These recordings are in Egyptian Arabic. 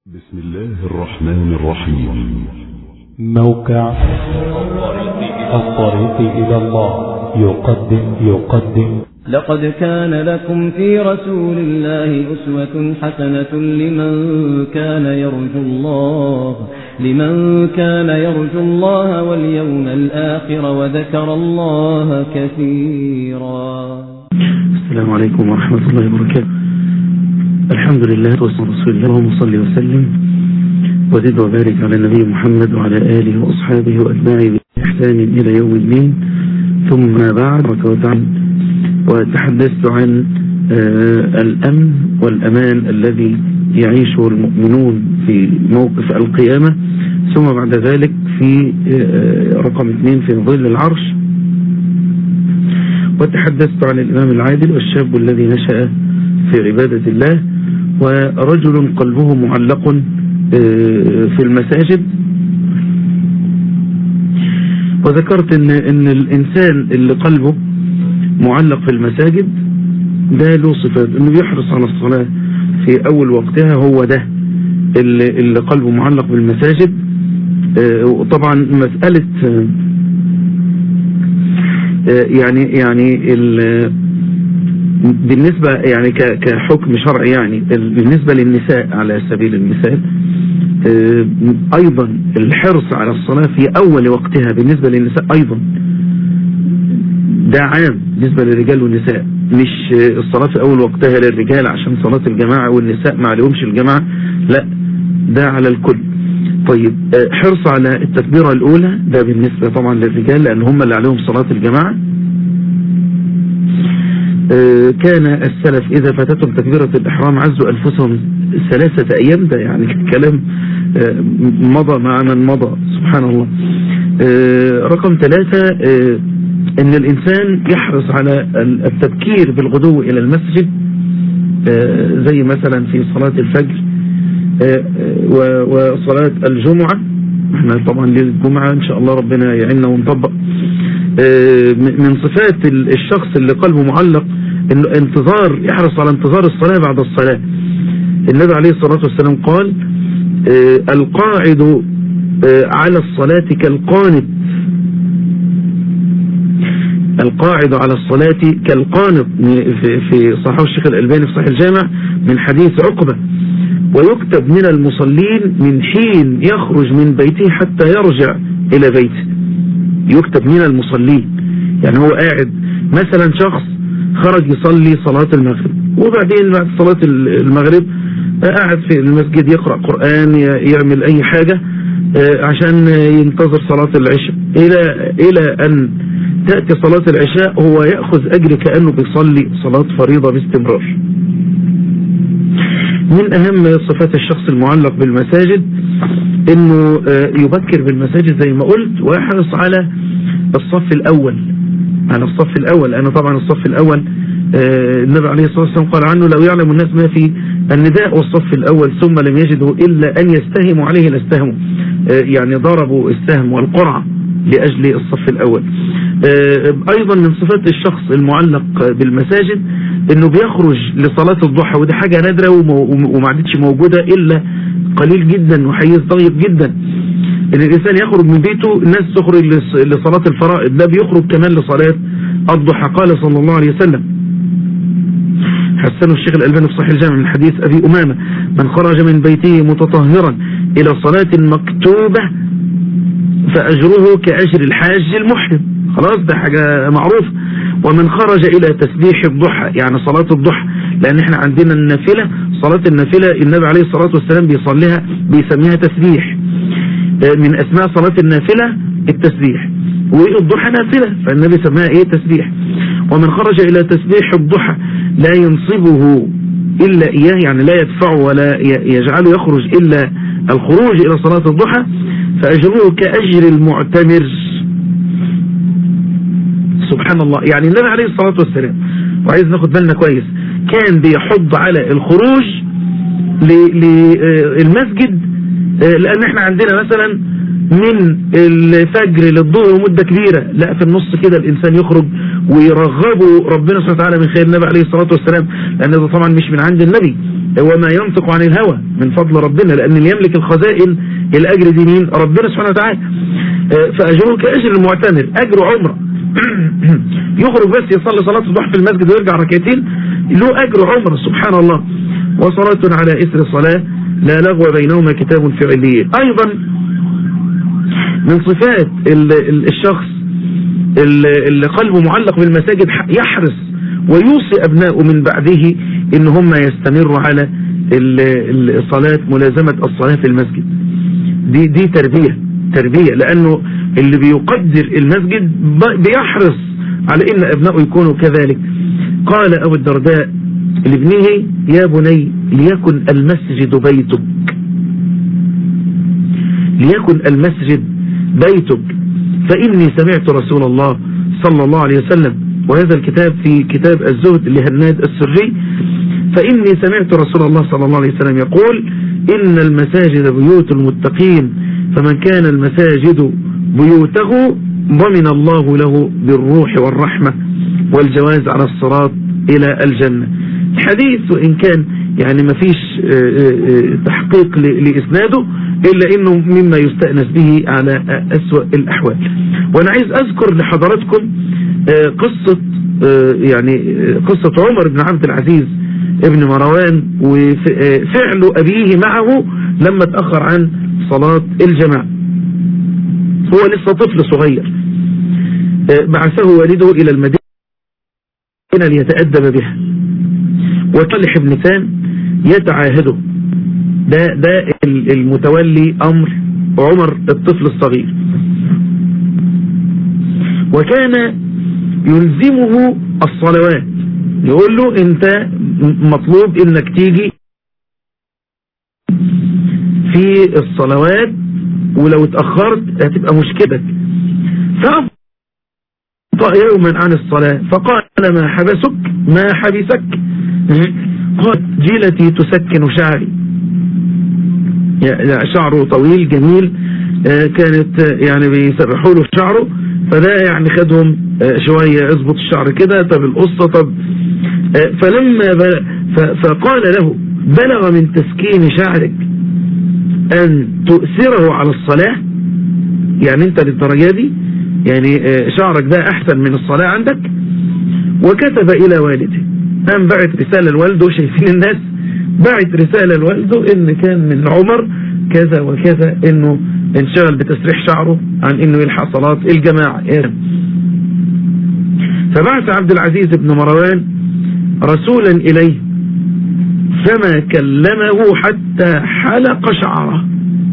بسم الله الرحمن الرحيم موقع الطريق إلى الله يقدم يقدم لقد كان لكم في رسول الله أسوة حسنة لمن كان يرجو الله لمن كان يرجو الله واليوم الآخر وذكر الله كثيرا السلام عليكم ورحمة الله وبركاته الحمد لله والصلاة رسول الله اللهم صل وسلم وزد وبارك على النبي محمد وعلى آله وأصحابه وأتباعه بإحسان إلى يوم الدين ثم بعد وتعالى وتحدثت عن آه الأمن والأمان الذي يعيشه المؤمنون في موقف القيامة ثم بعد ذلك في آه رقم اثنين في ظل العرش وتحدثت عن الإمام العادل والشاب الذي نشأ في عبادة الله ورجل قلبه معلق في المساجد وذكرت ان, إن الإنسان اللي قلبه معلق في المساجد ده له صفات انه بيحرص على الصلاة في اول وقتها هو ده اللي, اللي قلبه معلق بالمساجد وطبعا مسألة يعني يعني بالنسبة يعني كحكم شرعي يعني بالنسبة للنساء على سبيل المثال ايضا الحرص على الصلاة في اول وقتها بالنسبة للنساء ايضا ده عام بالنسبة للرجال والنساء مش الصلاة في اول وقتها للرجال عشان صلاة الجماعة والنساء ما عليهمش الجماعة لا ده على الكل طيب حرص على التكبيرة الاولى ده بالنسبة طبعا للرجال لان هم اللي عليهم صلاة الجماعة كان السلف إذا فاتتهم تكبيرة الإحرام عزوا أنفسهم ثلاثة أيام ده يعني كلام مضى مع من مضى سبحان الله رقم ثلاثة أن الإنسان يحرص على التبكير بالغدو إلى المسجد زي مثلا في صلاة الفجر وصلاة الجمعة احنا طبعا للجمعة ان شاء الله ربنا يعيننا ونطبق من صفات الشخص اللي قلبه معلق انه انتظار يحرص على انتظار الصلاة بعد الصلاة النبي عليه الصلاة والسلام قال القاعد على الصلاة كالقانت القاعد على الصلاة كالقانت في صحيح الشيخ الألباني في صحيح الجامع من حديث عقبة ويكتب من المصلين من حين يخرج من بيته حتى يرجع إلى بيته يكتب من المصلين يعني هو قاعد مثلا شخص خرج يصلي صلاة المغرب وبعدين بعد صلاة المغرب قاعد في المسجد يقرأ قرآن يعمل أي حاجة عشان ينتظر صلاة العشاء إلى إلى أن تأتي صلاة العشاء هو يأخذ أجر كأنه بيصلي صلاة فريضة باستمرار من أهم صفات الشخص المعلق بالمساجد انه يبكر بالمساجد زي ما قلت ويحرص على الصف الاول على الصف الاول انا طبعا الصف الاول النبي عليه الصلاة والسلام قال عنه لو يعلم الناس ما في النداء والصف الاول ثم لم يجدوا الا ان يستهموا عليه لاستهموا يعني ضربوا السهم والقرعة لأجل الصف الأول أيضا من صفات الشخص المعلق بالمساجد أنه بيخرج لصلاة الضحى ودي حاجة نادرة وما عادتش موجودة إلا قليل جدا وحيز طيب جدا ان الانسان يخرج من بيته الناس تخرج لصلاة الفرائض ده بيخرج كمان لصلاة الضحى قال صلى الله عليه وسلم حسنه الشيخ الألباني في صحيح الجامع من حديث أبي أمامة من خرج من بيته متطهرا إلى صلاة مكتوبة فأجره كأجر الحاج المحرم خلاص ده حاجة معروف ومن خرج إلى تسبيح الضحى يعني صلاة الضحى لأن احنا عندنا النافلة صلاة النافلة النبي عليه الصلاة والسلام بيصليها بيسميها تسبيح من أسماء صلاة النافلة التسبيح والضحى نافلة فالنبي سماها ايه تسبيح ومن خرج إلى تسبيح الضحى لا ينصبه إلا إياه يعني لا يدفعه ولا يجعله يخرج إلا الخروج إلى صلاة الضحى فأجره كأجر المعتمر سبحان الله يعني النبي عليه الصلاة والسلام وعايز ناخد بالنا كويس كان بيحض على الخروج للمسجد لأن احنا عندنا مثلا من الفجر للظهر مدة كبيرة لا في النص كده الإنسان يخرج ويرغبه ربنا سبحانه وتعالى من خير النبي عليه الصلاة والسلام لأن ده طبعا مش من عند النبي وما ينطق عن الهوى من فضل ربنا لأن اللي يملك الخزائن الأجر دي مين ربنا سبحانه وتعالى فأجره كأجر المعتمر أجر عمره يخرج بس يصلي صلاة الضحى في المسجد ويرجع ركعتين له أجر عمره سبحان الله وصلاة على إثر صلاة لا لغو بينهما كتاب في عليين أيضا من صفات الشخص اللي قلبه معلق بالمساجد يحرص ويوصي أبنائه من بعده إن هم يستمروا على الصلاة ملازمة الصلاة في المسجد دي دي تربية تربية لأنه اللي بيقدر المسجد بيحرص على إن أبنائه يكونوا كذلك قال أبو الدرداء لابنه يا بني ليكن المسجد بيتك ليكن المسجد بيتك فإني سمعت رسول الله صلى الله عليه وسلم وهذا الكتاب في كتاب الزهد لهناد السري فإني سمعت رسول الله صلى الله عليه وسلم يقول إن المساجد بيوت المتقين فمن كان المساجد بيوته ضمن الله له بالروح والرحمة والجواز على الصراط إلى الجنة الحديث وإن كان يعني ما فيش تحقيق لإسناده إلا إنه مما يستأنس به على أسوأ الأحوال وأنا عايز أذكر لحضراتكم قصة يعني قصة عمر بن عبد العزيز ابن مروان وفعل أبيه معه لما تأخر عن صلاة الجماعة هو لسه طفل صغير بعثه والده إلى المدينة ليتأدب بها وصالح بن ثان يتعاهده ده ده المتولي أمر عمر الطفل الصغير وكان يلزمه الصلوات يقول له انت مطلوب انك تيجي في الصلوات ولو اتأخرت هتبقى مشكلتك فأبطأ يوما عن الصلاة فقال ما حبسك ما حبسك قال جيلتي تسكن شعري شعره طويل جميل كانت يعني بيسرحوا له شعره فده يعني خدهم شوية اظبط الشعر كده طب القصة طب فلما فقال له بلغ من تسكين شعرك أن تؤثره على الصلاة يعني أنت للدرجة دي يعني شعرك ده أحسن من الصلاة عندك وكتب إلى والده قام بعت رسالة لوالده شايفين الناس بعت رسالة لوالده إن كان من عمر كذا وكذا إنه انشغل بتسريح شعره عن إنه يلحق صلاة الجماعة فبعث عبد العزيز بن مروان رسولا إليه فما كلمه حتى حلق شعره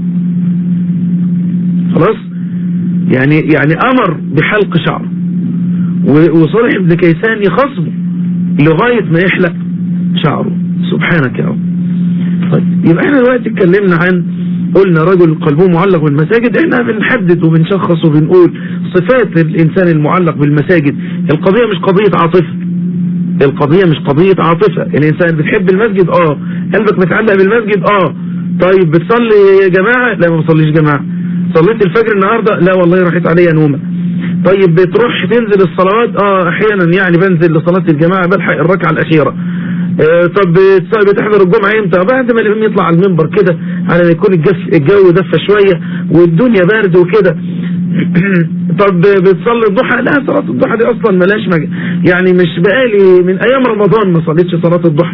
خلاص يعني يعني أمر بحلق شعره وصالح بن كيسان يخصمه لغاية ما يحلق شعره سبحانك يا رب طيب يبقى احنا دلوقتي اتكلمنا عن قلنا رجل قلبه معلق بالمساجد احنا بنحدد وبنشخص وبنقول صفات الانسان المعلق بالمساجد القضية مش قضية عاطفة القضية مش قضية عاطفة الانسان بتحب المسجد اه قلبك متعلق بالمسجد اه طيب بتصلي يا جماعة لا ما بصليش جماعة صليت الفجر النهاردة لا والله راحت عليا نومة طيب بتروح تنزل الصلوات اه احيانا يعني بنزل لصلاة الجماعة بلحق الركعة الاخيرة اه طب بتحضر الجمعة امتى بعد ما الامام يطلع على المنبر كده على ما يكون الجف الجو دفى شوية والدنيا برد وكده طب بتصلي الضحى لا صلاة الضحى دي اصلا ملاش مج... يعني مش بقالي من ايام رمضان ما صليتش صلاة الضحى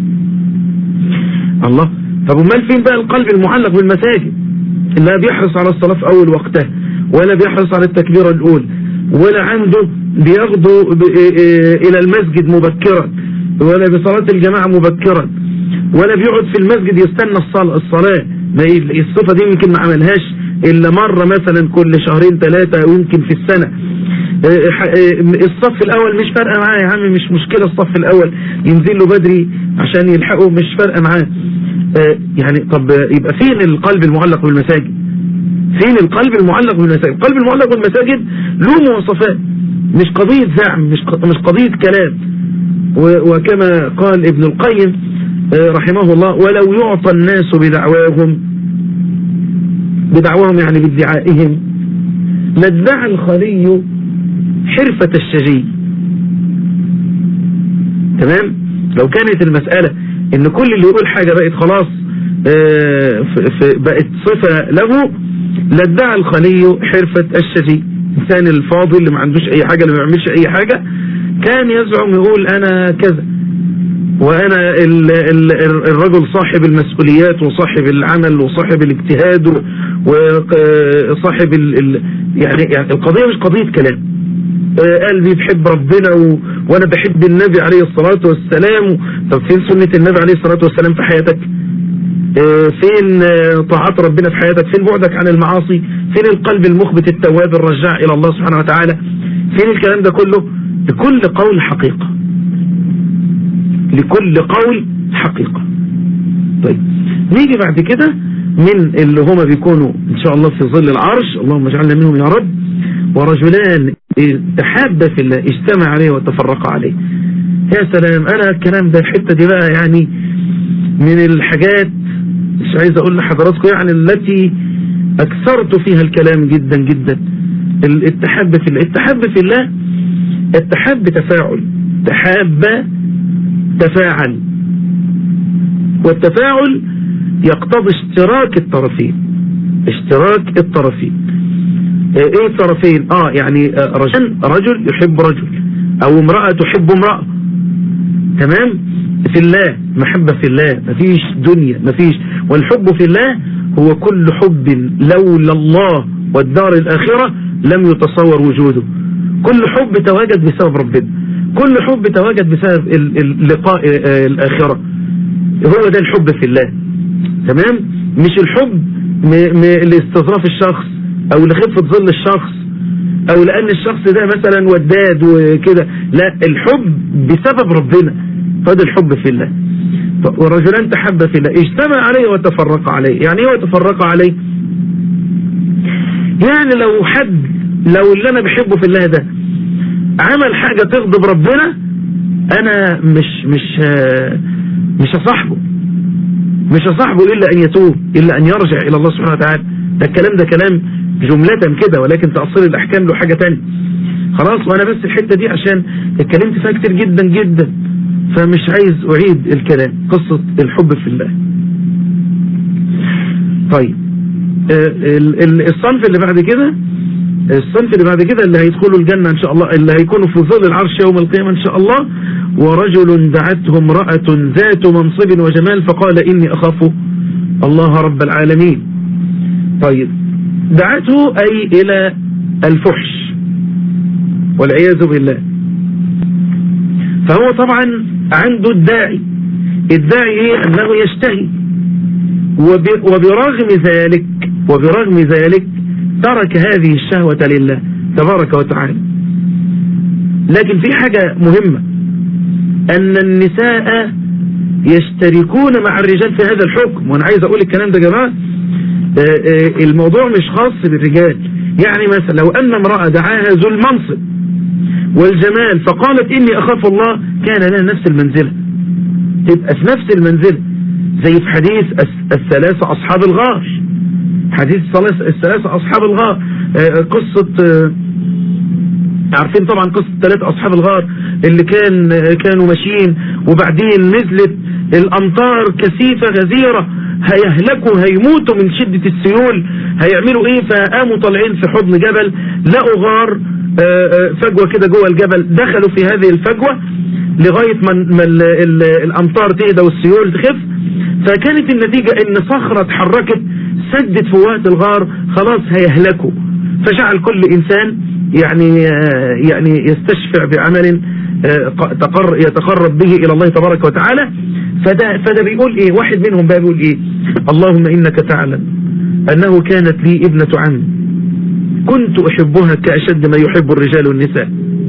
الله طب امال فين بقى القلب المعلق بالمساجد لا بيحرص على الصلاة في اول وقتها ولا بيحرص على التكبيرة الاولى ولا عنده بياخده الى المسجد مبكرا ولا بصلاة الجماعة مبكرا ولا بيقعد في المسجد يستنى الصلاة, الصلاة ما الصفة دي يمكن ما عملهاش الا مرة مثلا كل شهرين ثلاثة او يمكن في السنة الصف الاول مش فارقة معاه يا عم مش مشكلة الصف الاول ينزل له بدري عشان يلحقه مش فارقة معاه يعني طب يبقى فين القلب المعلق بالمساجد فين القلب المعلق بالمساجد القلب المعلق بالمساجد له مواصفات مش قضية زعم مش مش قضية كلام وكما قال ابن القيم رحمه الله ولو يعطى الناس بدعواهم بدعواهم يعني بادعائهم لادعى الخلي حرفة الشجي تمام لو كانت المسألة ان كل اللي يقول حاجة بقت خلاص آه، ف- ف- بقت صفة له لادعى الخلي حرفة الشجي الإنسان الفاضل اللي ما عندوش أي حاجة اللي ما بيعملش أي حاجة كان يزعم يقول أنا كذا وأنا ال ال الرجل صاحب المسؤوليات وصاحب العمل وصاحب الاجتهاد و- وصاحب ال ال يعني, يعني القضية مش قضية كلام آه، قلبي بحب ربنا و... وانا بحب النبي عليه الصلاة والسلام طب فين سنة النبي عليه الصلاة والسلام في حياتك آه، فين آه، طاعات ربنا في حياتك فين بعدك عن المعاصي فين القلب المخبت التواب الرجاع الى الله سبحانه وتعالى فين الكلام ده كله لكل قول حقيقة لكل قول حقيقة طيب نيجي بعد كده من اللي هما بيكونوا ان شاء الله في ظل العرش اللهم اجعلنا منهم يا رب ورجلان تحابا في الله اجتمع عليه وتفرقا عليه يا سلام انا الكلام ده الحتة دي بقى يعني من الحاجات مش عايز اقول لحضراتكم يعني التي اكثرت فيها الكلام جدا جدا التحاب في الله التحاب في الله التحاب تفاعل تحاب تفاعل والتفاعل يقتضي اشتراك الطرفين اشتراك الطرفين ايه الطرفين اه يعني آه، رجل رجل يحب رجل او امرأة تحب امرأة تمام في الله محبة في الله مفيش دنيا مفيش والحب في الله هو كل حب لولا الله والدار الآخرة لم يتصور وجوده كل حب تواجد بسبب ربنا كل حب تواجد بسبب ال- ال- لقاء آه، الآخرة هو ده الحب في الله تمام مش الحب م- م- لاستظراف الشخص او لخفة ظل الشخص او لان الشخص ده مثلا وداد وكده لا الحب بسبب ربنا فده الحب في الله ف- ورجلان تحب في الله اجتمع عليه وتفرق عليه يعني ايه وتفرق عليه يعني لو حد لو اللي انا بحبه في الله ده عمل حاجة تغضب ربنا انا مش مش آه، مش هصاحبه مش هصاحبه الا ان يتوب الا ان يرجع الى الله سبحانه وتعالى ده الكلام ده كلام جملة كده ولكن تأصيل الاحكام له حاجة تانية خلاص وانا بس الحتة دي عشان اتكلمت فيها كتير جدا جدا فمش عايز اعيد الكلام قصة الحب في الله طيب آه، ال- ال- الصنف اللي بعد كده الصنف اللي بعد كده اللي هيدخلوا الجنة ان شاء الله اللي هيكونوا في ظل العرش يوم القيامة ان شاء الله ورجل دعته امرأة ذات منصب وجمال فقال اني اخاف الله رب العالمين طيب دعته اي الى الفحش والعياذ بالله فهو طبعا عنده الداعي الداعي ايه انه يشتهي وب- وبرغم ذلك وبرغم ذلك ترك هذه الشهوة لله تبارك وتعالى لكن في حاجة مهمة أن النساء يشتركون مع الرجال في هذا الحكم وأنا عايز أقول الكلام ده يا جماعة آه، آه، الموضوع مش خاص بالرجال يعني مثلا لو أن امرأة دعاها ذو المنصب والجمال فقالت إني أخاف الله كان لها نفس المنزلة تبقى في نفس المنزلة زي في حديث الس- الثلاثة أصحاب الغار حديث الثلاث- الثلاثة أصحاب الغار آه، قصة آه، عارفين طبعا قصة ثلاثة أصحاب الغار اللي كان آه، كانوا ماشيين وبعدين نزلت الأمطار كثيفة غزيرة هيهلكوا هيموتوا من شدة السيول هيعملوا ايه فقاموا طالعين في حضن جبل لقوا غار آه، آه، فجوة كده جوه الجبل دخلوا في هذه الفجوة لغاية ما ما ال- ال- الأمطار تهدى والسيول تخف فكانت النتيجة ان صخرة اتحركت سدت فوات الغار خلاص هيهلكوا فجعل كل انسان يعني آه، يعني يستشفع بعمل آه، ق- تقر يتقرب به الى الله تبارك وتعالى فده فده بيقول ايه واحد منهم بقى بيقول ايه اللهم انك تعلم انه كانت لي ابنة عم كنت احبها كاشد ما يحب الرجال النساء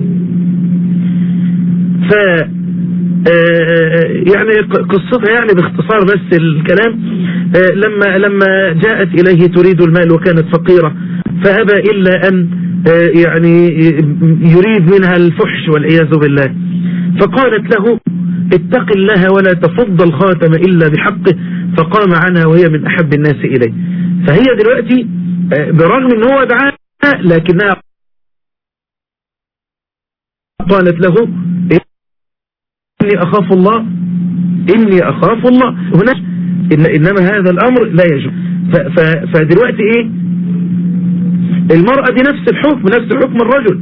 ف آه، يعني ق- قصتها يعني باختصار بس الكلام آه، لما لما جاءت إليه تريد المال وكانت فقيرة فأبى إلا أن آه، يعني يريد منها الفحش والعياذ بالله فقالت له اتق الله ولا تفض الخاتم إلا بحقه فقام عنها وهي من أحب الناس إليه فهي دلوقتي آه، برغم ان هو دعاها لكنها قالت له إني أخاف الله إني أخاف الله هنا إن إنما هذا الأمر لا يجوز ف- ف- فدلوقتي إيه المرأة دي نفس الحكم نفس حكم الرجل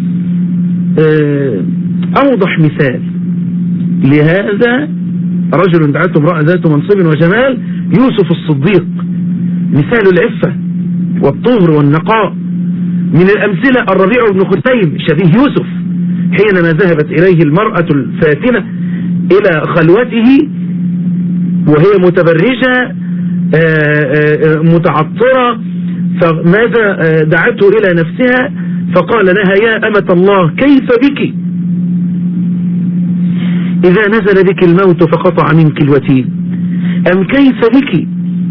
آه، أوضح مثال لهذا رجل دعته امرأة ذات منصب وجمال يوسف الصديق مثال العفة والطهر والنقاء من الأمثلة الربيع بن خثيم شبيه يوسف حينما ذهبت إليه المرأة الفاتنة إلى خلوته وهي متبرجة آه، آه، آه، متعطرة فماذا آه، دعته إلى نفسها فقال لها يا أمة الله كيف بك إذا نزل بك الموت فقطع منك الوتين أم كيف بك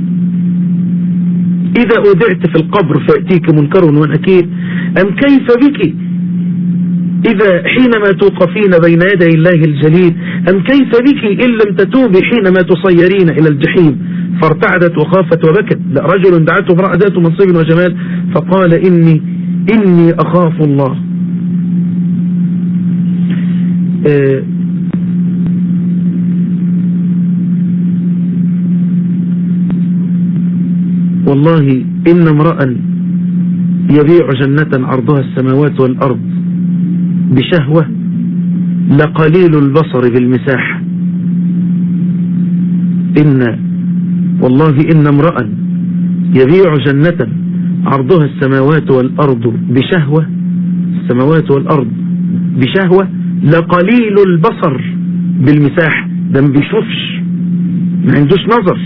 إذا أودعت في القبر فيأتيك منكر ونكير أم كيف بك إذا حينما توقفين بين يدي الله الجليل أم كيف بك إن لم تتوبي حينما تصيرين إلى الجحيم فارتعدت وخافت وبكت لا رجل دعته امرأة ذات منصب وجمال فقال إني إني أخاف الله آه والله إن امرأ يبيع جنة عرضها السماوات والأرض بشهوة لقليل البصر بالمساحة إن والله إن امرأ يبيع جنة عرضها السماوات والأرض بشهوة السماوات والأرض بشهوة لقليل البصر بالمساحة ده ما بيشوفش ما عندوش نظر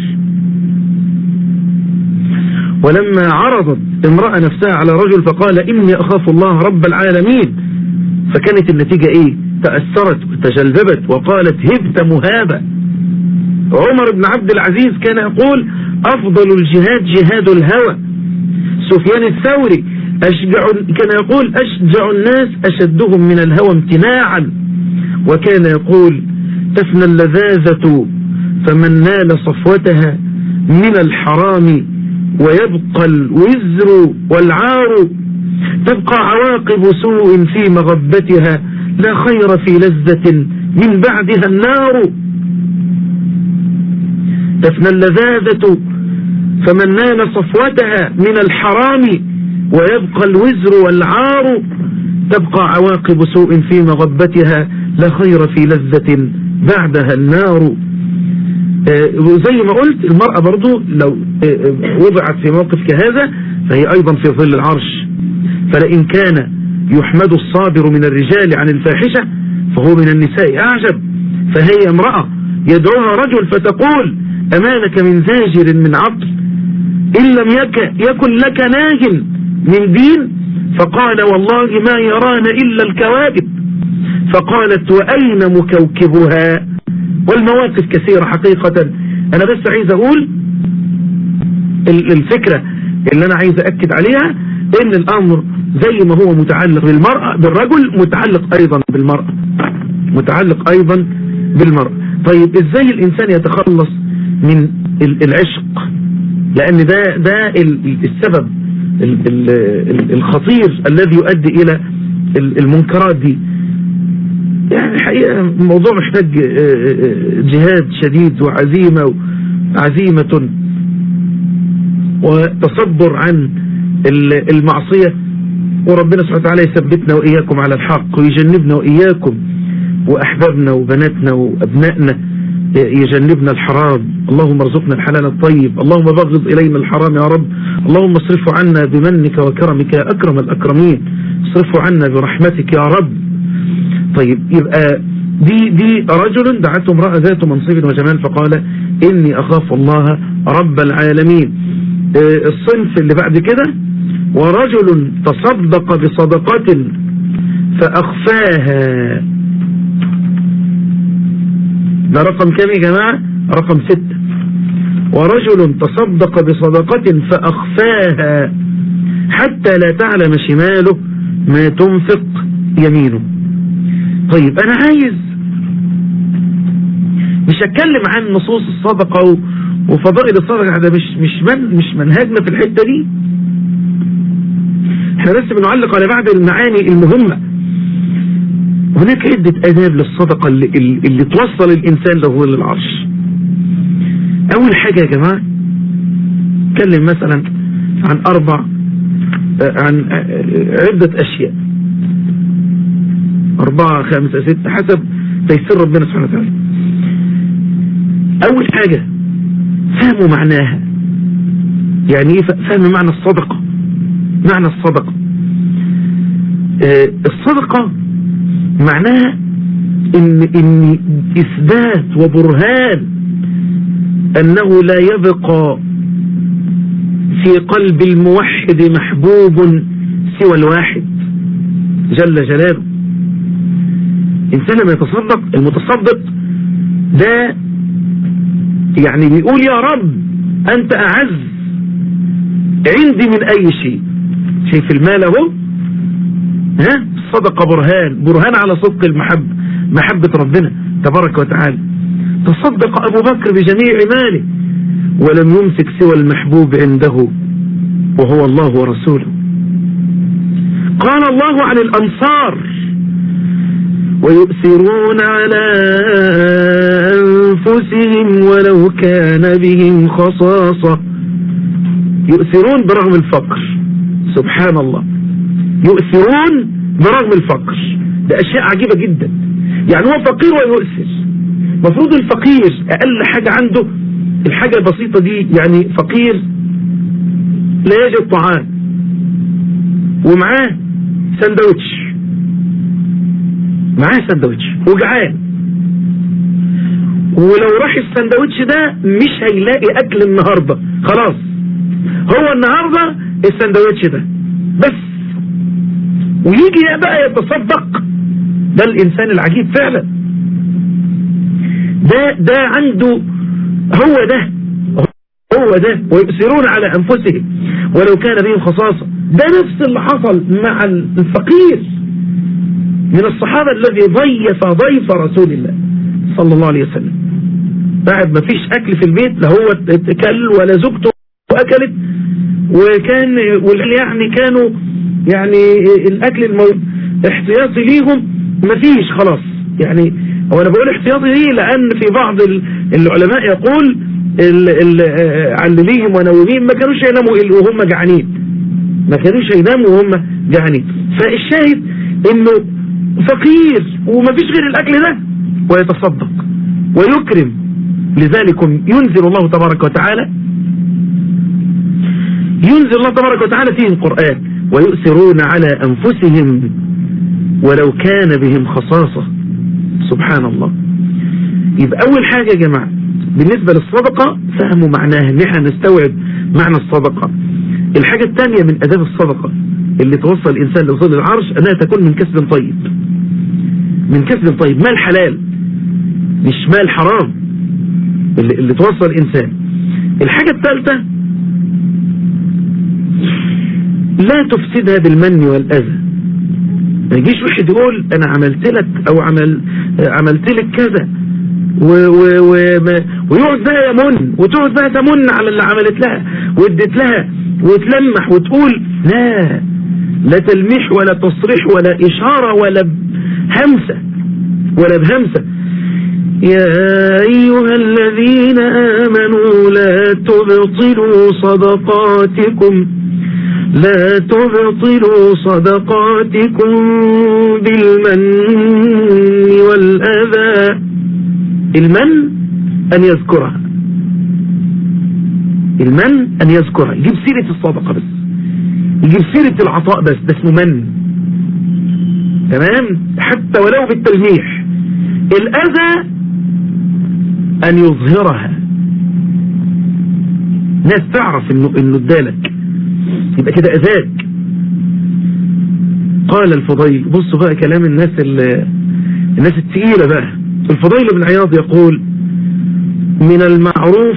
ولما عرضت امرأة نفسها على رجل فقال إني أخاف الله رب العالمين فكانت النتيجة إيه تأثرت وتجلبت وقالت هبت مهابة عمر بن عبد العزيز كان يقول أفضل الجهاد جهاد الهوى سفيان الثوري أشجع كان يقول أشجع الناس أشدهم من الهوى امتناعا وكان يقول تفنى اللذاذة فمن نال صفوتها من الحرام ويبقى الوزر والعار تبقى عواقب سوء في مغبتها لا خير في لذة من بعدها النار تفنى اللذاذة فمن نال صفوتها من الحرام ويبقى الوزر والعار تبقى عواقب سوء في مغبتها لا خير في لذة بعدها النار وزي ما قلت المرأة برضو لو وضعت في موقف كهذا فهي أيضا في ظل العرش فلئن كان يحمد الصابر من الرجال عن الفاحشة فهو من النساء أعجب فهي امرأة يدعوها رجل فتقول أمانك من زاجر من عقل إن لم يك يكن لك ناج من دين فقال والله ما يرانا إلا الكواكب فقالت وأين مكوكبها والمواقف كثيرة حقيقة أنا بس عايز أقول الفكرة اللي أنا عايز أكد عليها إن الأمر زي ما هو متعلق بالمرأة بالرجل متعلق أيضا بالمرأة متعلق أيضا بالمرأة طيب إزاي الإنسان يتخلص من العشق لأن ده ده السبب الخطير الذي يؤدي إلى المنكرات دي يعني الحقيقة الموضوع محتاج جهاد شديد وعزيمة عزيمة وتصبر عن المعصية وربنا سبحانه وتعالى يثبتنا وإياكم على الحق ويجنبنا وإياكم وأحبابنا وبناتنا وأبنائنا يجنبنا الحرام اللهم ارزقنا الحلال الطيب اللهم بغض إلينا الحرام يا رب اللهم اصرفه عنا بمنك وكرمك يا أكرم الأكرمين اصرفه عنا برحمتك يا رب طيب يبقى دي دي رجل دعته امرأة ذات منصب وجمال فقال إني أخاف الله رب العالمين الصنف اللي بعد كده ورجل تصدق بصدقة فأخفاها ده رقم كام يا جماعة رقم ستة ورجل تصدق بصدقة فأخفاها حتى لا تعلم شماله ما تنفق يمينه طيب أنا عايز مش هتكلم عن نصوص الصدقة وفضائل الصدقة ده مش مش من مش منهجنا في الحتة دي احنا بس بنعلق على بعض المعاني المهمة هناك عدة آداب للصدقة اللي, اللي توصل الإنسان لظل العرش أول حاجة يا جماعة اتكلم مثلا عن أربع عن عدة أشياء أربعة خمسة ستة حسب تيسير ربنا سبحانه وتعالى أول حاجة فهم معناها يعني ايه فهم معنى الصدقة معنى الصدقة آه الصدقة معناها ان, إن إثبات وبرهان أنه لا يبقى في قلب الموحد محبوب سوى الواحد جل جلاله إنسان لما يتصدق المتصدق ده يعني بيقول يا رب أنت أعز عندي من أي شيء شايف المال اهو ها الصدقة برهان برهان على صدق المحبة محبة ربنا تبارك وتعالى تصدق أبو بكر بجميع ماله ولم يمسك سوى المحبوب عنده وهو الله ورسوله قال الله عن الأنصار ويؤثرون على أنفسهم ولو كان بهم خصاصة يؤثرون برغم الفقر سبحان الله يؤثرون برغم الفقر ده أشياء عجيبة جدا يعني هو فقير ويؤثر مفروض الفقير أقل حاجة عنده الحاجة البسيطة دي يعني فقير لا يجد طعام ومعاه سندوتش معاه سندوتش وجعان ولو راح السندوتش ده مش هيلاقي اكل النهاردة خلاص هو النهاردة السندوتش ده بس ويجي بقى يتصدق ده الانسان العجيب فعلا ده ده عنده هو ده هو ده ويؤثرون على انفسهم ولو كان بهم خصاصة ده نفس اللي حصل مع الفقير من الصحابة الذي ضيف ضيف رسول الله صلى الله عليه وسلم بعد ما فيش اكل في البيت لا هو اتكل ولا زوجته اكلت وكان يعني كانوا يعني الاكل الموجود احتياطي ليهم مفيش خلاص يعني هو انا بقول احتياطي ليه لان في بعض العلماء يقول علليهم ونوميهم ما كانوش يناموا وهم جعانين ما كانوش يناموا وهم جعانين فالشاهد انه فقير ومفيش غير الاكل ده ويتصدق ويكرم لذلك ينزل الله تبارك وتعالى ينزل الله تبارك وتعالى فيه القرآن ويؤثرون على أنفسهم ولو كان بهم خصاصة سبحان الله يبقى أول حاجة يا جماعة بالنسبة للصدقة فهموا معناها ان احنا نستوعب معنى الصدقة الحاجة الثانية من أداب الصدقة اللي توصل الإنسان لظل العرش أنها تكون من كسب طيب من كسب طيب مال حلال مش مال حرام اللي, اللي توصل الإنسان الحاجة الثالثة لا تفسدها بالمن والأذى ما يجيش واحد يقول أنا عملت لك أو عمل عملت لك كذا و و و ويقعد بقى يمن وتقعد بقى تمن على اللي عملت لها وادت لها وتلمح وتقول لا لا تلميح ولا تصريح ولا إشارة ولا همسة ولا بهمسة يا أيها الذين آمنوا لا تبطلوا صدقاتكم لا تبطلوا صدقاتكم بالمن والأذى المن أن يذكرها المن أن يذكرها يجيب سيرة الصدقة بس يجيب سيرة العطاء بس ده اسمه من تمام حتى ولو بالتلميح الأذى أن يظهرها ناس تعرف انه انه ادالك يبقى كده اذاك قال الفضيل بصوا بقى كلام الناس الناس التقيلة بقى الفضيل بن عياض يقول من المعروف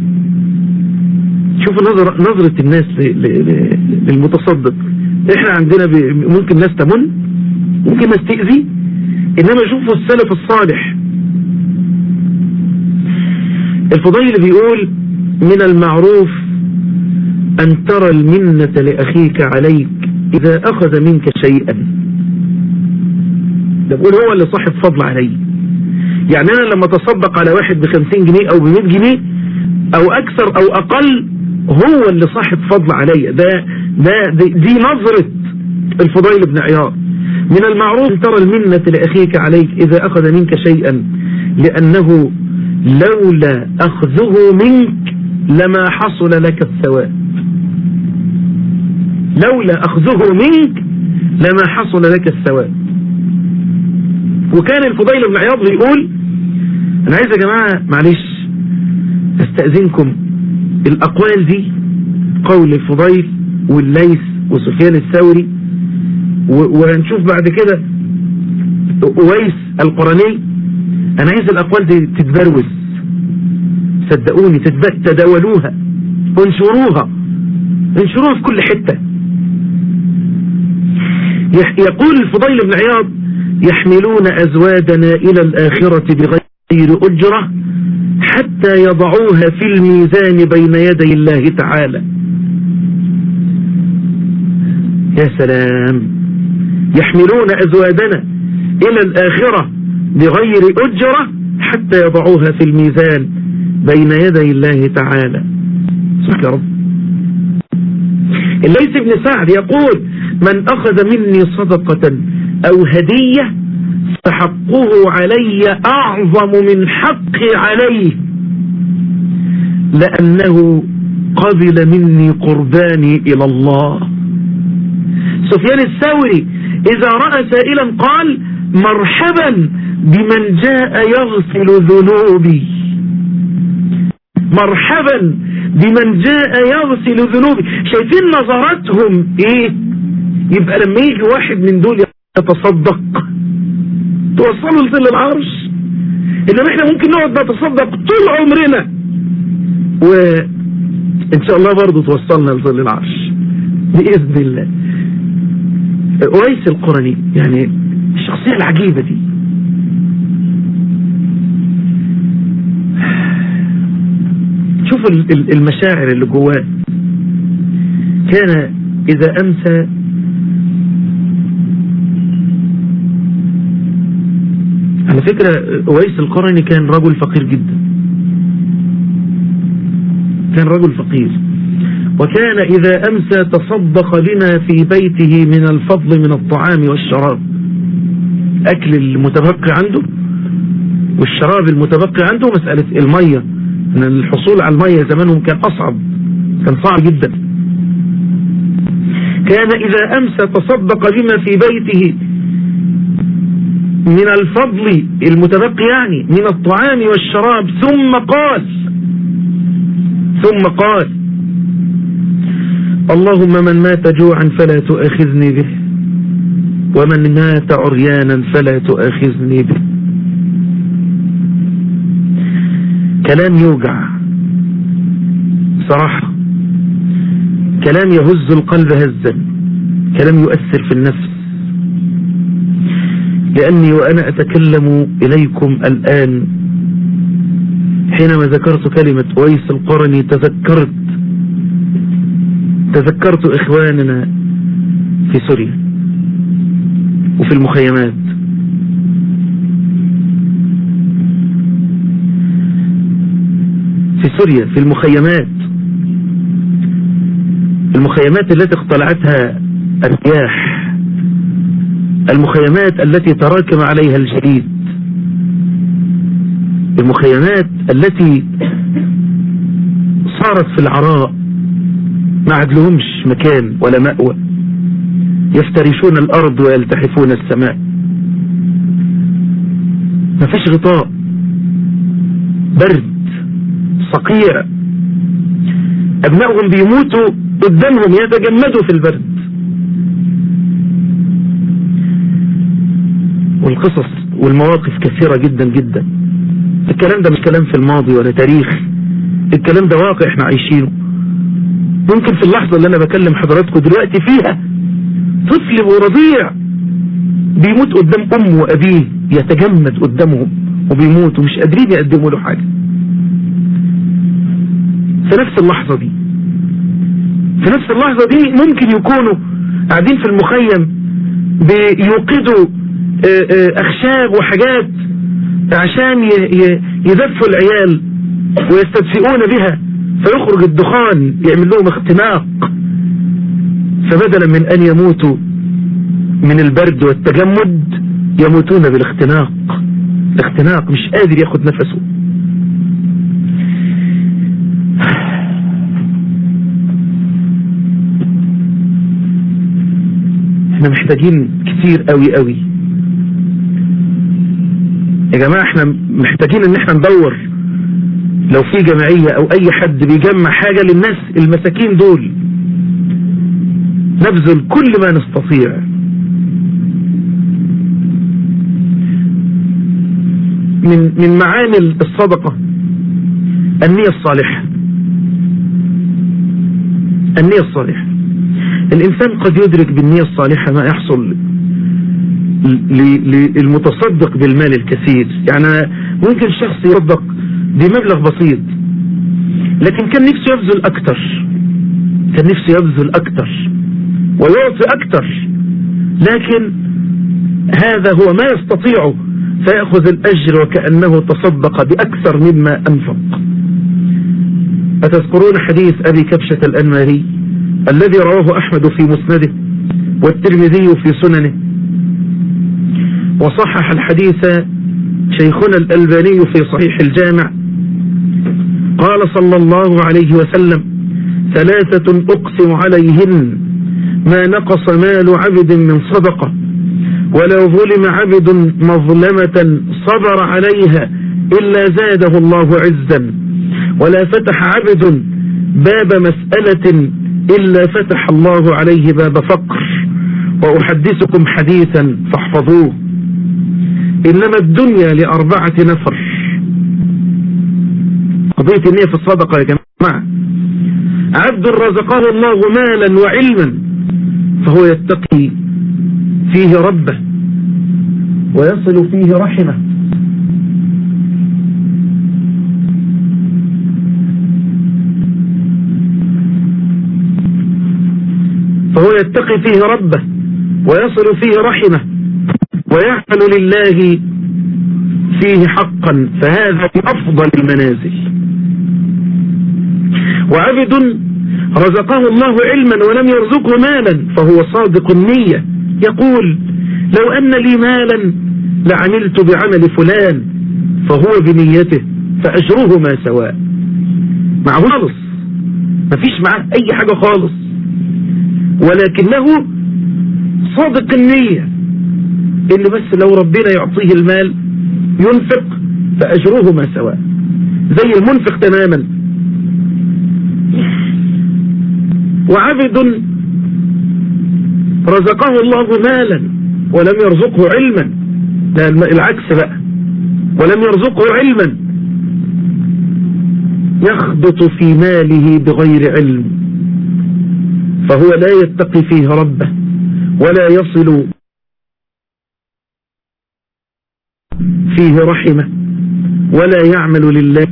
شوفوا نظر نظرة الناس للمتصدق احنا عندنا ممكن ناس تمن ممكن ناس تأذي انما شوفوا السلف الصالح الفضيل بيقول من المعروف أن ترى المنة لأخيك عليك إذا أخذ منك شيئا ده بقول هو اللي صاحب فضل علي يعني انا لما اتصدق على واحد بخمسين جنيه او بمئة جنيه او اكثر او اقل هو اللي صاحب فضل علي ده, ده دي, دي نظرة الفضيل بن عياض من المعروف أن ترى المنة لأخيك عليك إذا أخذ منك شيئا لأنه لولا أخذه منك لما حصل لك الثواب لولا أخذه منك لما حصل لك الثواب وكان الفضيل بن عياض بيقول أنا عايز يا جماعة معلش استأذنكم الأقوال دي قول الفضيل والليث وسفيان الثوري وهنشوف بعد كده أويس القرني أنا عايز الأقوال دي تتبروز صدقوني تداولوها انشروها انشروها في كل حتة يقول الفضيل بن عياض يحملون أزوادنا إلى الآخرة بغير أجرة حتى يضعوها في الميزان بين يدي الله تعالى يا سلام يحملون أزوادنا إلى الآخرة بغير أجرة حتى يضعوها في الميزان بين يدي الله تعالى صح يا رب الليث بن سعد يقول من أخذ مني صدقة أو هدية فحقه علي أعظم من حقي عليه لأنه قبل مني قرباني إلى الله سفيان الثوري إذا رأى سائلا قال مرحبا بمن جاء يغسل ذنوبي مرحبا بمن جاء يغسل ذنوبي شايفين نظراتهم ايه يبقى لما يجي واحد من دول يتصدق توصلوا لظل العرش انما احنا ممكن نقعد نتصدق طول عمرنا وان شاء الله برضو توصلنا لظل العرش بإذن الله أويس القرني يعني الشخصية العجيبة دي شوفوا المشاعر اللي جواه كان إذا أمسى على فكرة أويس القرني كان رجل فقير جدا كان رجل فقير وكان إذا أمسى تصدق لنا في بيته من الفضل من الطعام والشراب أكل المتبقي عنده والشراب المتبقي عنده مسألة المية أن الحصول على المية زمانهم كان أصعب كان صعب جدا كان إذا أمسى تصدق لما في بيته من الفضل المتبقي يعني من الطعام والشراب ثم قال ثم قال اللهم من مات جوعا فلا تؤاخذني به ومن مات عريانا فلا تؤاخذني به كلام يوجع صراحة كلام يهز القلب هزا كلام يؤثر في النفس لأني وأنا أتكلم إليكم الآن حينما ذكرت كلمة أويس القرني تذكرت تذكرت إخواننا في سوريا وفي المخيمات في سوريا في المخيمات المخيمات التي اقتلعتها الرياح المخيمات التي تراكم عليها الجليد المخيمات التي صارت في العراء ما عدلهمش مكان ولا مأوى يفترشون الأرض ويلتحفون السماء ما فيش غطاء برد صقيع أبنائهم بيموتوا قدامهم يتجمدوا في البرد والقصص والمواقف كثيرة جدا جدا الكلام ده مش كلام في الماضي ولا تاريخ الكلام ده واقع احنا عايشينه ممكن في اللحظة اللي انا بكلم حضراتكم دلوقتي فيها طفل ورضيع بيموت قدام امه وابيه يتجمد قدامهم وبيموت ومش قادرين يقدموا له حاجة في نفس اللحظة دي في نفس اللحظة دي ممكن يكونوا قاعدين في المخيم بيوقدوا آه، آه، أخشاب وحاجات عشان ي- ي- يدفوا العيال ويستدفئون بها فيخرج الدخان يعمل لهم اختناق فبدلا من أن يموتوا من البرد والتجمد يموتون بالاختناق الاختناق مش قادر ياخد نفسه احنا محتاجين كتير قوي قوي يا جماعة احنا محتاجين ان احنا ندور لو في جمعية او اي حد بيجمع حاجة للناس المساكين دول نبذل كل ما نستطيع من من معاني الصدقة النية الصالحة النية الصالحة الإنسان قد يدرك بالنية الصالحة ما يحصل للمتصدق بالمال الكثير يعني ممكن شخص يصدق بمبلغ بسيط لكن كان نفسه يبذل أكتر كان نفسه يبذل أكتر ويعطي أكتر لكن هذا هو ما يستطيعه فيأخذ الأجر وكأنه تصدق بأكثر مما أنفق أتذكرون حديث أبي كبشة الأنماري الذي رواه أحمد في مسنده والترمذي في سننه وصحح الحديث شيخنا الألباني في صحيح الجامع قال صلى الله عليه وسلم ثلاثة أقسم عليهن ما نقص مال عبد من صدقة ولو ظلم عبد مظلمة صبر عليها إلا زاده الله عزا ولا فتح عبد باب مسألة إلا فتح الله عليه باب فقر وأحدثكم حديثا فاحفظوه إنما الدنيا لأربعة نفر قضية النية في الصدقة يا جماعة عبد رزقه الله مالا وعلما فهو يتقي فيه ربه ويصل فيه رحمه فهو يتقي فيه ربه ويصل فيه رحمه ويعمل لله فيه حقا فهذا أفضل المنازل وعبد رزقه الله علما ولم يرزقه مالا فهو صادق النية يقول لو أن لي مالا لعملت بعمل فلان فهو بنيته فأجرهما سواء معه خالص مفيش معاه أي حاجة خالص ولكنه صادق النية اللي بس لو ربنا يعطيه المال ينفق فأجرهما سواء زي المنفق تماما وعبد رزقه الله مالا ولم يرزقه علما لا العكس بقى ولم يرزقه علما يخبط في ماله بغير علم فهو لا يتقي فيه ربه ولا يصل فيه رحمة ولا يعمل لله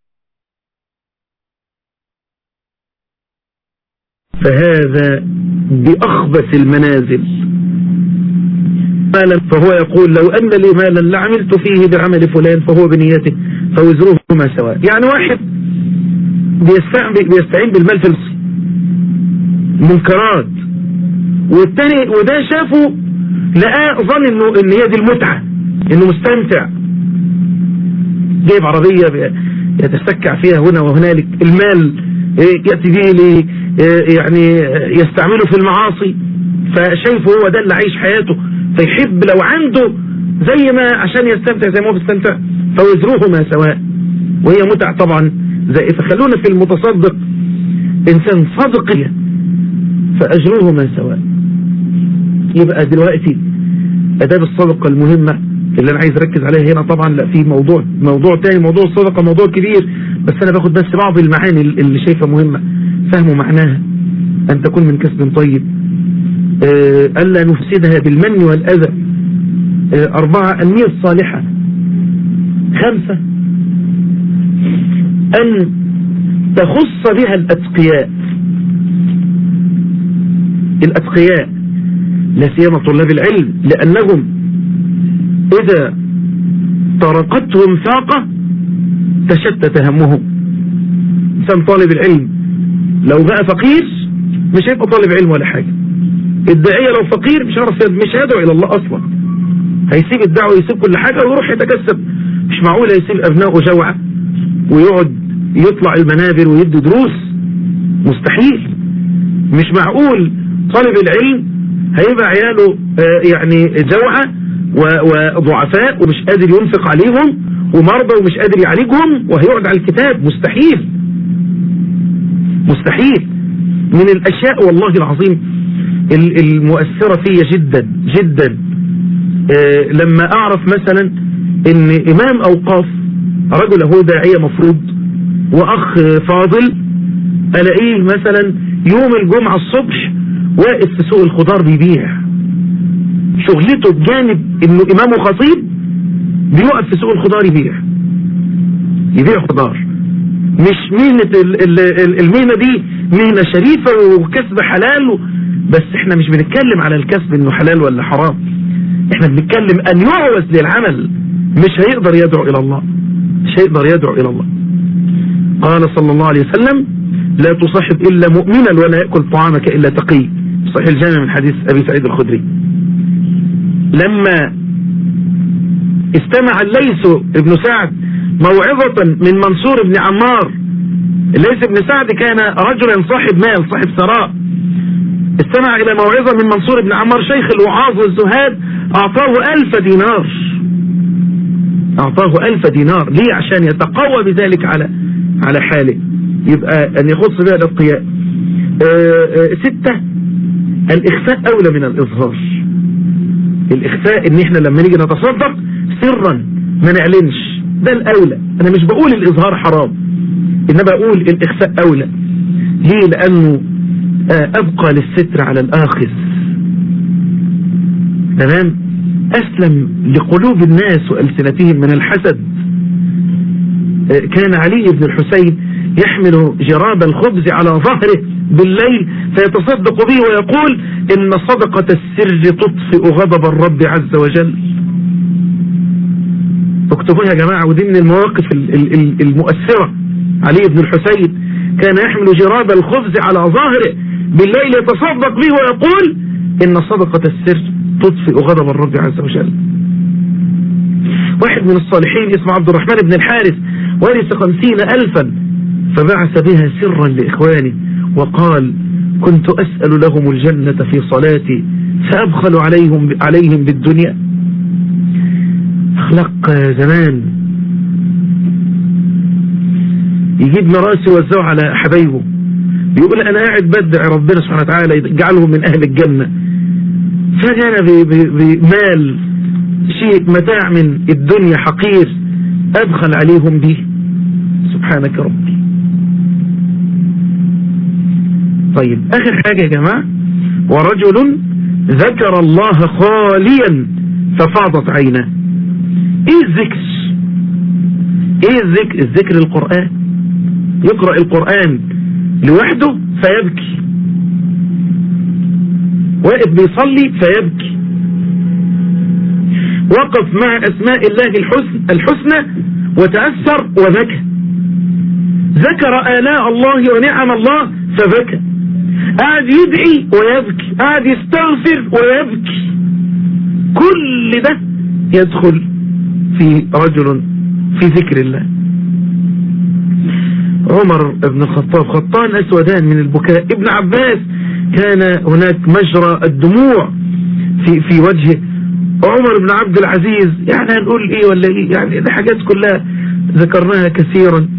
فهذا بأخبث المنازل مالا فهو يقول لو أن لي مالا لعملت فيه بعمل فلان فهو بنيته فوزرهما سواء يعني واحد بيستعين, بيستعين بالمال في منكرات والتاني وده شافه لقاه ظن انه ان هي دي المتعة انه مستمتع جايب عربية يتسكع فيها هنا وهنالك المال يأتي به لي يعني يستعمله في المعاصي فشايفه هو ده اللي عايش حياته فيحب لو عنده زي ما عشان يستمتع زي ما هو بيستمتع فوزروهما سواء وهي متع طبعا زي فخلونا في المتصدق انسان صادق فاجروهما سواء يبقى دلوقتي اداب الصدقة المهمة اللي انا عايز اركز عليها هنا طبعا لا في موضوع موضوع تاني موضوع الصدقة موضوع كبير بس انا باخد بس بعض المعاني اللي شايفها مهمة فهموا معناها ان تكون من كسب طيب أه الا نفسدها بالمن والاذى أه اربعة النية الصالحة خمسة ان تخص بها الاتقياء الاتقياء لا سيما طلاب العلم لانهم إذا طرقتهم فاقة تشتت همهم إنسان طالب العلم لو بقى فقير مش هيبقى طالب علم ولا حاجة الداعية لو فقير مش هيعرف مش هيدعو إلى الله أصلا هيسيب الدعوة ويسيب كل حاجة ويروح يتكسب مش معقول هيسيب أبنائه جوعة ويقعد يطلع المنابر ويدي دروس مستحيل مش معقول طالب العلم هيبقى عياله آه، يعني جوعة و- وضعفاء ومش قادر ينفق عليهم ومرضى ومش قادر يعالجهم وهيقعد على الكتاب مستحيل مستحيل من الأشياء والله العظيم ال- المؤثرة فيا جدا جدا آه، لما أعرف مثلا إن إمام أوقاف رجل هو داعية مفروض وأخ فاضل ألاقيه مثلا يوم الجمعة الصبح واقف في سوق الخضار بيبيع شغلته بجانب إنه إمامه خطيب بيقف في سوق الخضار يبيع يبيع خضار مش مهنة ال- ال- ال- المهنة دي مهنة شريفة وكسب حلال و- بس احنا مش بنتكلم على الكسب انه حلال ولا حرام احنا بنتكلم ان يعوز للعمل مش هيقدر يدعو الى الله مش هيقدر يدعو الى الله قال صلى الله عليه وسلم لا تصاحب الا مؤمنا ولا يأكل طعامك الا تقي صحيح الجامع من حديث ابي سعيد الخدري لما استمع الليث ابن سعد موعظة من منصور بن عمار الليث بن سعد كان رجلا صاحب مال صاحب ثراء استمع إلى موعظة من منصور بن عمار شيخ الوعاظ والزهاد أعطاه ألف دينار أعطاه ألف دينار ليه عشان يتقوى بذلك على على حاله يبقى أن يخص بها الأتقياء آه، آه، ستة الإخفاء أولى من الإظهار الإخفاء إن إحنا لما نيجي نتصدق سرا ما نعلنش ده الأولى أنا مش بقول الإظهار حرام إنما بقول الإخفاء أولى ليه لأنه آه، أبقى للستر على الآخذ تمام أسلم لقلوب الناس وألسنتهم من الحسد آه، كان علي بن الحسين يحمل جراب الخبز على ظهره بالليل فيتصدق به ويقول إن صدقة السر تطفئ غضب الرب عز وجل اكتبوها يا جماعة ودي من المواقف ال- ال- ال- المؤثرة علي بن الحسين كان يحمل جراب الخبز على ظهره بالليل يتصدق به ويقول إن صدقة السر تطفئ غضب الرب عز وجل واحد من الصالحين اسمه عبد الرحمن بن الحارث ورث خمسين ألفا فبعث بها سرا لإخوانه وقال كنت أسأل لهم الجنة في صلاتي فأبخل عليهم عليهم بالدنيا أخلاق زمان يجيب ميراث يوزعه على حبايبه بيقول أنا قاعد بدعي ربنا سبحانه وتعالى يجعلهم من أهل الجنة فجأنا بمال شيء متاع من الدنيا حقير أبخل عليهم به سبحانك ربي طيب آخر حاجة يا جماعة ورجل ذكر الله خاليا ففاضت عيناه ايه الذكر ايه الذكر الذكر القرآن يقرأ القرآن لوحده فيبكي واقف بيصلي فيبكي وقف مع أسماء الله الحسن الحسنى وتأثر وبكى ذكر آلاء الله ونعم الله فبكى قاعد يدعي ويبكي قاعد يستغفر ويبكي كل ده يدخل في رجل في ذكر الله عمر بن الخطاب خطان أسودان من البكاء ابن عباس كان هناك مجرى الدموع في في وجهه عمر بن عبد العزيز يعني هنقول ايه ولا ايه يعني دي حاجات كلها ذكرناها كثيرا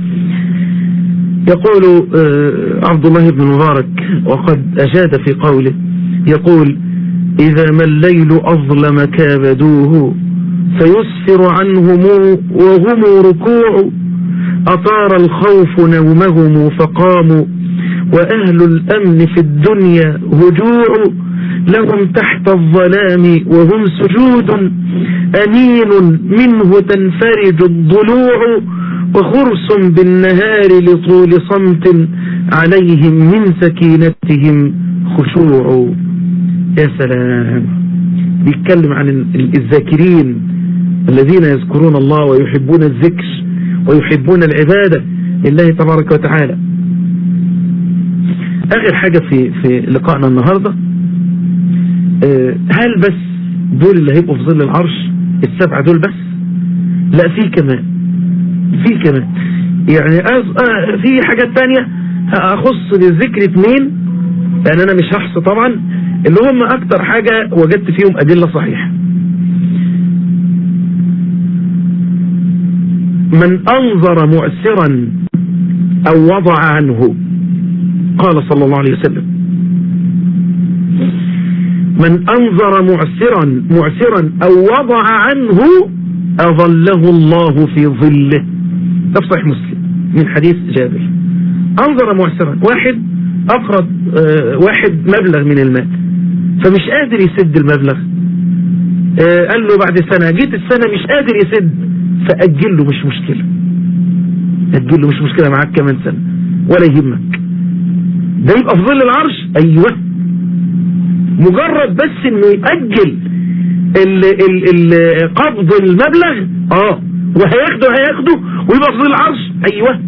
يقول آه، عبد الله بن مبارك وقد أجاد في قوله يقول إذا ما الليل أظلم كابدوه فيسفر عنهم وهم ركوع أطار الخوف نومهم فقاموا وأهل الأمن في الدنيا هجوع لهم تحت الظلام وهم سجود أنين منه تنفرج الضلوع وخرس بالنهار لطول صمت عليهم من سكينتهم خشوع يا سلام بيتكلم عن ال- الذاكرين الذين يذكرون الله ويحبون الذكر ويحبون العبادة لله تبارك وتعالى آخر حاجة في في لقائنا النهاردة آه، هل بس دول اللي هيبقوا في ظل العرش السبعة دول بس لا في كمان في كمان يعني أز- آه، في حاجات تانية أخص للذكر اثنين لأن أنا مش هحصي طبعا اللي هم أكتر حاجة وجدت فيهم أدلة صحيحة من أنظر معسرا أو وضع عنه قال صلى الله عليه وسلم من أنظر معسرا معسرا أو وضع عنه أظله الله في ظله ده في صحيح مسلم من حديث جابر أنظر معسرا واحد أقرض آه، واحد مبلغ من المال فمش قادر يسد المبلغ آه، قال له بعد سنة جيت السنة مش قادر يسد فأجل له مش مشكلة أجل له مش مشكلة معاك كمان سنة ولا يهمك ده يبقى في ظل العرش أيوه مجرد بس انه يأجل ال ال ال قبض المبلغ اه وهياخده هياخده ويبقى في ظل العرش ايوه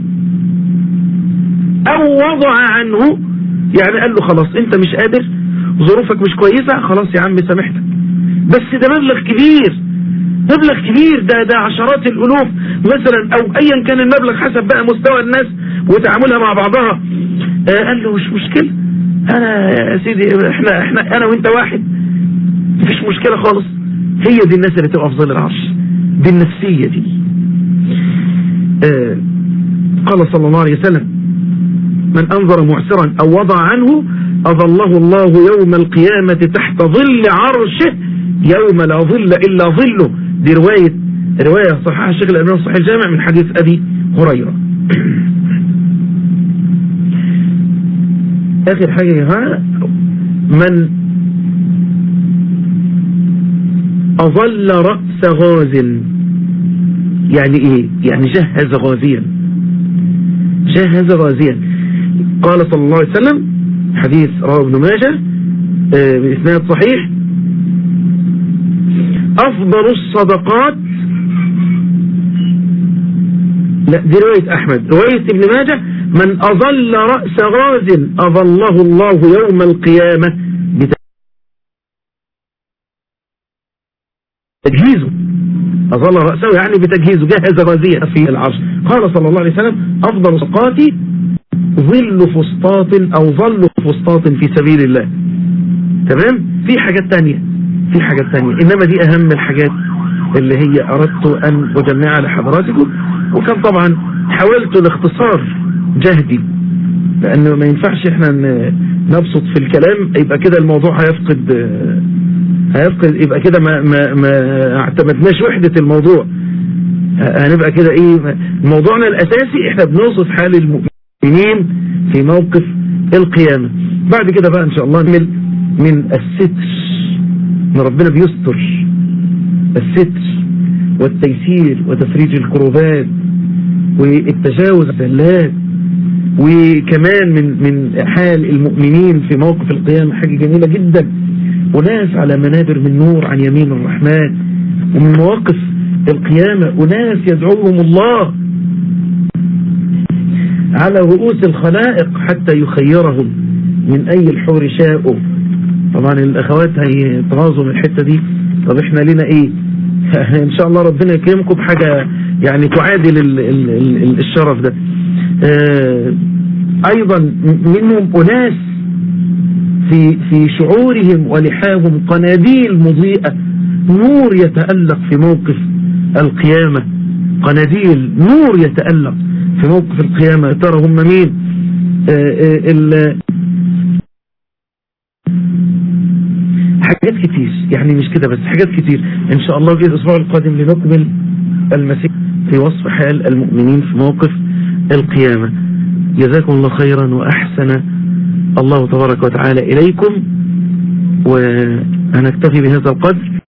او وضع عنه يعني قال له خلاص انت مش قادر ظروفك مش كويسة خلاص يا عم سامحتك بس ده مبلغ كبير مبلغ كبير ده ده عشرات الالوف مثلا او ايا كان المبلغ حسب بقى مستوى الناس وتعاملها مع بعضها آه قال له مش مشكلة انا يا سيدي احنا احنا انا وانت واحد مفيش مشكلة خالص هي دي الناس اللي تبقى في ظل العرش دي النفسية دي آه قال صلى الله عليه وسلم من أنظر معسرا أو وضع عنه أظله الله يوم القيامة تحت ظل عرشه يوم لا ظل إلا ظله دي رواية رواية صحيحة الشيخ الألباني صحيح الجامع من حديث أبي هريرة آخر حاجة يا جماعة من أظل رأس غاز يعني إيه يعني جهز غازيا جهز غازيا قال صلى الله عليه وسلم حديث رواه ابن ماجه آه، بإسناد صحيح أفضل الصدقات لا دي رواية أحمد رواية ابن ماجه من أظل رأس غاز أظله الله يوم القيامة بتجهيزه أظل رأسه يعني بتجهيزه جهز غازيا في العرش قال صلى الله عليه وسلم أفضل الصدقات ظل فسطاط أو ظل فسطاط في سبيل الله تمام في حاجات تانية في حاجات تانية إنما دي أهم الحاجات اللي هي أردت أن أجمعها لحضراتكم وكان طبعا حاولت لاختصار جهدي لأنه ما ينفعش احنا ن- نبسط في الكلام يبقى كده الموضوع هيفقد هيفقد يبقى كده ما, ما, ما اعتمدناش وحدة الموضوع هنبقى كده ايه موضوعنا الاساسي احنا بنوصف حال المؤمنين في موقف القيامة بعد كده بقى ان شاء الله نعمل من الستر ان ربنا بيستر الستر والتيسير وتفريج الكروبات والتجاوز الزلات وكمان من من حال المؤمنين في موقف القيامة حاجة جميلة جدا وناس على منابر من نور عن يمين الرحمن ومن مواقف القيامة وناس يدعوهم الله على رؤوس الخلائق حتى يخيرهم من أي الحور شاءوا طبعا الأخوات هيتغاظوا من الحتة دي طب احنا لنا ايه ان شاء الله ربنا يكرمكم بحاجة يعني تعادل ال ال ال الشرف ده اه ايضا منهم اناس في في شعورهم ولحاهم قناديل مضيئة نور يتألق في موقف القيامة قناديل نور يتألق في موقف القيامة يا ترى هم مين اه اه حاجات كتير يعني مش كده بس حاجات كتير ان شاء الله في الاسبوع القادم لنكمل المسيح في وصف حال المؤمنين في موقف القيامة جزاكم الله خيرا واحسن الله تبارك وتعالى اليكم وانا اكتفي بهذا القدر